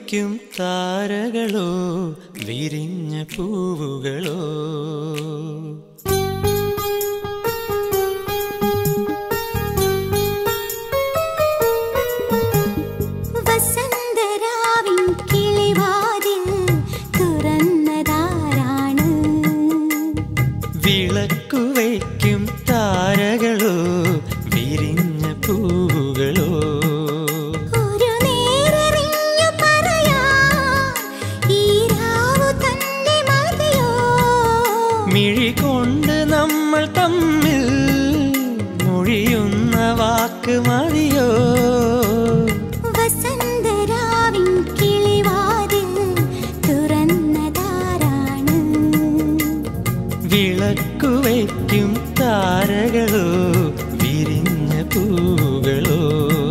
വയ്ക്കും താരകളോ വിരിഞ്ഞ പൂവുകളോ വസന്തരാവിൻ കിളിവാതിൽ തുറന്നതാരാണ് വിളക്കു വയ്ക്കും താരകളോ വിരിഞ്ഞ പൂവുകളോ ഒരു നേരെറിഞ്ഞു പറയാൻ ഈ രാവു തന്നെ മതിയോ മിഴി കൊണ്ട് നമ്മൾ തമ്മിൽ മൊഴിയുന്ന വാക്ക് മതിയോ വസന്തരാവിൻ കിളിവാതിൽ തുറന്നതാരാണ് വിളക്കു വയ്ക്കും താരകളോ വിരിഞ്ഞ പൂവുകളോ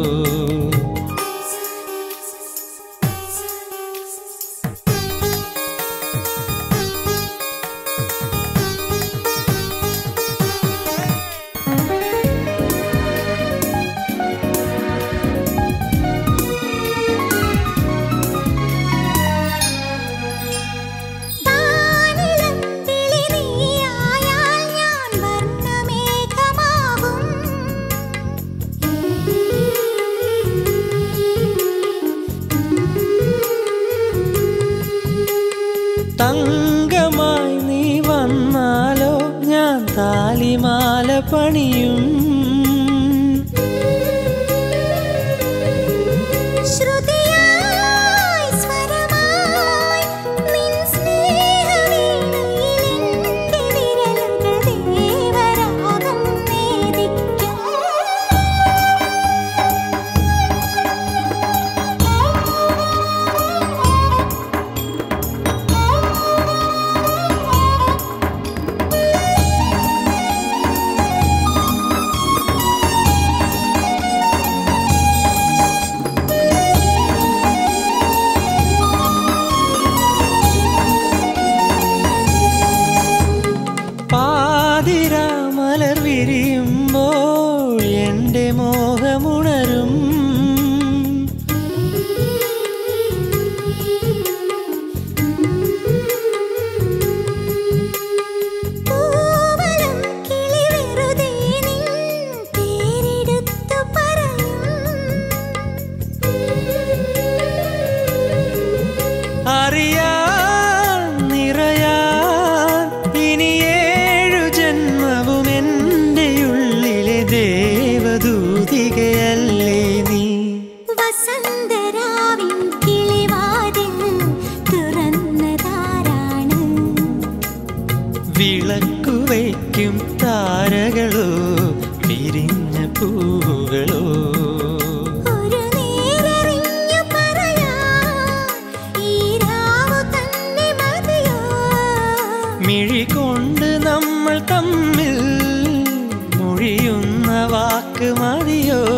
വാനിലമ്പിളി നീയായാൽ ഞാൻ വർണ്ണമേഘമാകും തങ്കമായി നീ വന്നാലോ ഞാൻ താലിമാല പണിയും ശ്രുതിയായി സ്വരമായി നിൻ സ്നേഹവീണയിൽ എൻ്റെ വിരലുകൾ ദേവരാഗം നേദിക്കും പാതിര മലർ വിരിയുമ്പോൾ എൻ്റെ മോഹമുണരും പൂവനം കിളി വെറുതെ നിൻ പേരെടുത്തു പറയും അറിയാൻ നിറയാൻ ഇനി ഏഴു ജന്മവും എൻ്റെ ഉള്ളിലെ ദേവദൂതികയല്ലേ നീ വസന്തരാവിൻ കിളിവാതിൽ തുറന്നതാരാണ് വിളക്കു വയ്ക്കും താരകളോ വിരിഞ്ഞ പൂവുകളോ ഒരു നേരെറിഞ്ഞു പറയാൻ ഈ രാവു തന്നെ മതിയോ മിഴി കൊണ്ട് നമ്മൾ തമ്മിൽ മൊഴിയുന്ന വാക്ക് മതിയോ